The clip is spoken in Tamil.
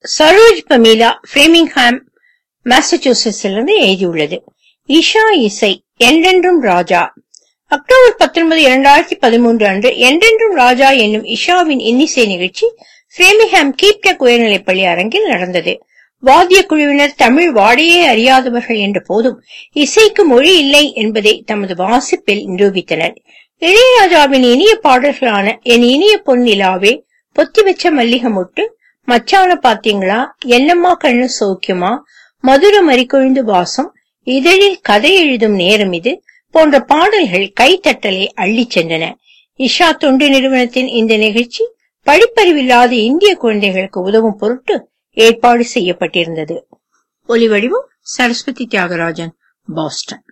சரோஜ் பமீலா பிரேமிங்ஹாம் மாசச்சூசெட்ஸிலிருந்து எழுதியுள்ளது இஷா இசை என்றென்றும் ராஜா அக்டோபர் பத்தொன்பது இரண்டாயிரத்தி பதிமூன்று அன்று என்றென்றும் ராஜா என்னும் இஷாவின் இன்னிசை நிகழ்ச்சி பிரேமிங்ஹாம் கீப்டெக் உயர்நிலைப்பள்ளி அரங்கில் நடந்தது வாத்திய குழுவினர் தமிழ் வாடையே அறியாதவர்கள் என்ற போதும் இசைக்கு மொழி இல்லை என்பதை தமது வாசிப்பில் நிரூபித்தனர் இளையராஜாவின் இனிய பாடல்களான என் இனிய பொன்னிலாவே பொத்தி வச்ச மல்லிகை மொட்டு மச்சான பாத்தீங்களா என்னம்மா கண்ணு சௌக்கியமா மதுர மறிக்கொழுந்து வாசம் இதழில் கதை எழுதும் நேரம் இது போன்ற பாடல்கள் கைத்தட்டலை அள்ளிச் சென்றன இஷா தொண்டு நிறுவனத்தின் இந்த நிகழ்ச்சி படிப்பறிவில்லாத இந்திய குழந்தைகளுக்கு உதவும் பொருட்டு ஏற்பாடு செய்யப்பட்டிருந்தது ஒலிவடிவம் சரஸ்வதி தியாகராஜன் பாஸ்டன்